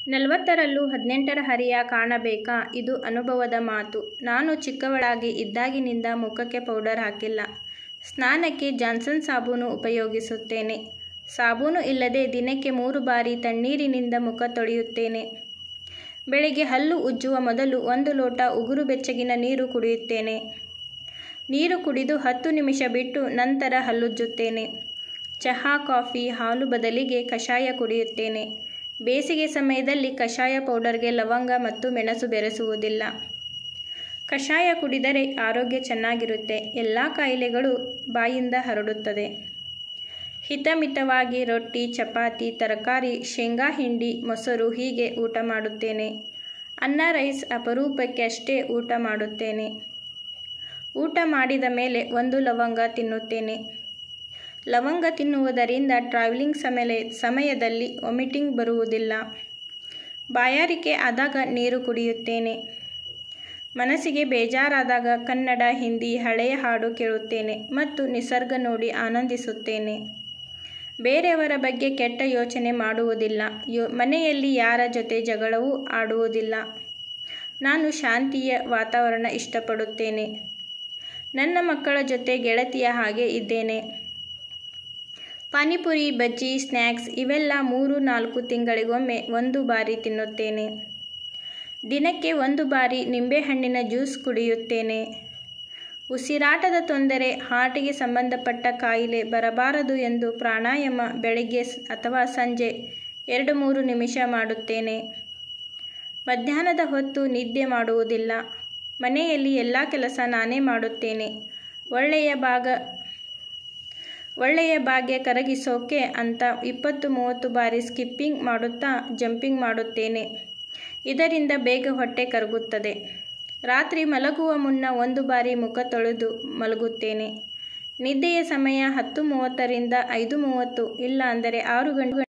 ನಲವತ್ತರಲ್ಲೂ ಹದಿನೆಂಟರ ಹರಿಯ ಕಾಣಬೇಕಾ ಇದು ಅನುಭವದ ಮಾತು. ನಾನು ಚಿಕ್ಕವಳಾಗಿ ಇದ್ದಾಗಿನಿಂದ ಮುಖಕ್ಕೆ ಪೌಡರ್ ಹಾಕಿಲ್ಲ. ಸ್ನಾನಕ್ಕೆ ಜಾನ್ಸನ್ ಸಾಬೂನು ಉಪಯೋಗಿಸುತ್ತೇನೆ. ಸಾಬೂನು ಇಲ್ಲದೆ ದಿನಕ್ಕೆ ಮೂರು ಬಾರಿ ತಣ್ಣೀರಿನಿಂದ ಮುಖ ತೊಳೆಯುತ್ತೇನೆ. ಬೆಳಿಗ್ಗೆ ಹಲ್ಲು ಉಜ್ಜುವ ಮೊದಲು ಒಂದು ಲೋಟ ಉಗುರು ಬೆಚ್ಚಗಿನ ನೀರು ಕುಡಿಯುತ್ತೇನೆ. ನೀರು ಕುಡಿದು ಹತ್ತು ನಿಮಿಷ ಬಿಟ್ಟು ನಂತರ ಹಲ್ಲುಜ್ಜುತ್ತೇನೆ. ಚಹಾ, ಕಾಫಿ, ಹಾಲು ಬದಲಿಗೆ ಕಷಾಯ ಕುಡಿಯುತ್ತೇನೆ. ಬೇಸಿಗೆ ಸಮಯದಲ್ಲಿ ಕಷಾಯ ಪೌಡರ್ಗೆ ಲವಂಗ ಮತ್ತು ಮೆಣಸು ಬೆರೆಸುವುದಿಲ್ಲ. ಕಷಾಯ ಕುಡಿದರೆ ಆರೋಗ್ಯ ಚೆನ್ನಾಗಿರುತ್ತೆ. ಎಲ್ಲಾ ಕಾಯಿಲೆಗಳು ಬಾಯಿಂದ ಹರಡುತ್ತದೆ. ಹಿತಮಿತವಾಗಿ ರೊಟ್ಟಿ, ಚಪಾತಿ, ತರಕಾರಿ, ಶೇಂಗಾ ಹಿಂಡಿ, ಮೊಸರು ಹೀಗೆ ಊಟ ಮಾಡುತ್ತೇನೆ. ಅನ್ನ ರೈಸ್ ಅಪರೂಪಕ್ಕಷ್ಟೇ ಊಟ ಮಾಡುತ್ತೇನೆ. ಊಟ ಮಾಡಿದ ಮೇಲೆ ಒಂದು ಲವಂಗ ತಿನ್ನುತ್ತೇನೆ. ಲವಂಗ ತಿನ್ನುವುದರಿಂದ ಟ್ರಾವೆಲಿಂಗ್ ಸಮಯದಲ್ಲಿ ವಾಮಿಟಿಂಗ್ ಬರುವುದಿಲ್ಲ. ಬಾಯಾರಿಕೆ ಆದಾಗ ನೀರು ಕುಡಿಯುತ್ತೇನೆ. ಮನಸ್ಸಿಗೆ ಬೇಜಾರಾದಾಗ ಕನ್ನಡ, ಹಿಂದಿ ಹಳೆಯ ಹಾಡು ಕೇಳುತ್ತೇನೆ ಮತ್ತು ನಿಸರ್ಗ ನೋಡಿ ಆನಂದಿಸುತ್ತೇನೆ. ಬೇರೆಯವರ ಬಗ್ಗೆ ಕೆಟ್ಟ ಯೋಚನೆ ಮಾಡುವುದಿಲ್ಲ. ಮನೆಯಲ್ಲಿ ಯಾರ ಜೊತೆ ಜಗಳವೂ ಆಡುವುದಿಲ್ಲ. ನಾನು ಶಾಂತಿಯ ವಾತಾವರಣ ಇಷ್ಟಪಡುತ್ತೇನೆ. ನನ್ನ ಮಕ್ಕಳ ಜೊತೆ ಗೆಳತಿಯ ಹಾಗೆ ಇದ್ದೇನೆ. ಪಾನಿಪುರಿ, ಬಜ್ಜಿ, ಸ್ನ್ಯಾಕ್ಸ್ ಇವೆಲ್ಲಾ ಮೂರು ನಾಲ್ಕು ತಿಂಗಳಿಗೊಮ್ಮೆ ಒಂದು ಬಾರಿ ತಿನ್ನುತ್ತೇನೆ. ದಿನಕ್ಕೆ ಒಂದು ಬಾರಿ ನಿಂಬೆಹಣ್ಣಿನ ಜ್ಯೂಸ್ ಕುಡಿಯುತ್ತೇನೆ. ಉಸಿರಾಟದ ತೊಂದರೆ, ಹಾರ್ಟಿಗೆ ಸಂಬಂಧಪಟ್ಟ ಕಾಯಿಲೆ ಬರಬಾರದು ಎಂದು ಪ್ರಾಣಾಯಾಮ ಬೆಳಿಗ್ಗೆ ಅಥವಾ ಸಂಜೆ ಎರಡು ಮೂರು ನಿಮಿಷ ಮಾಡುತ್ತೇನೆ. ಮಧ್ಯಾಹ್ನದ ಹೊತ್ತು ನಿದ್ದೆ ಮಾಡುವುದಿಲ್ಲ. ಮನೆಯಲ್ಲಿ ಎಲ್ಲಾ ಕೆಲಸ ನಾನೇ ಮಾಡುತ್ತೇನೆ. ಒಳ್ಳೆಯ ಭಾಗ್ಯ ಕರಗಿಸೋಕೆ ಅಂತ ಇಪ್ಪತ್ತು ಮೂವತ್ತು ಬಾರಿ ಸ್ಕಿಪ್ಪಿಂಗ್ ಮಾಡುತ್ತಾ ಜಂಪಿಂಗ್ ಮಾಡುತ್ತೇನೆ. ಇದರಿಂದ ಬೇಗ ಹೊಟ್ಟೆ ಕರಗುತ್ತದೆ. ರಾತ್ರಿ ಮಲಗುವ ಮುನ್ನ ಒಂದು ಬಾರಿ ಮುಖ ತೊಳೆದು ಮಲಗುತ್ತೇನೆ. ನಿದ್ದೆಯ ಸಮಯ ಹತ್ತು ಮೂವತ್ತರಿಂದ ಐದು ಮೂವತ್ತು ಇಲ್ಲಾಂದರೆ ಆರು ಗಂಟೆ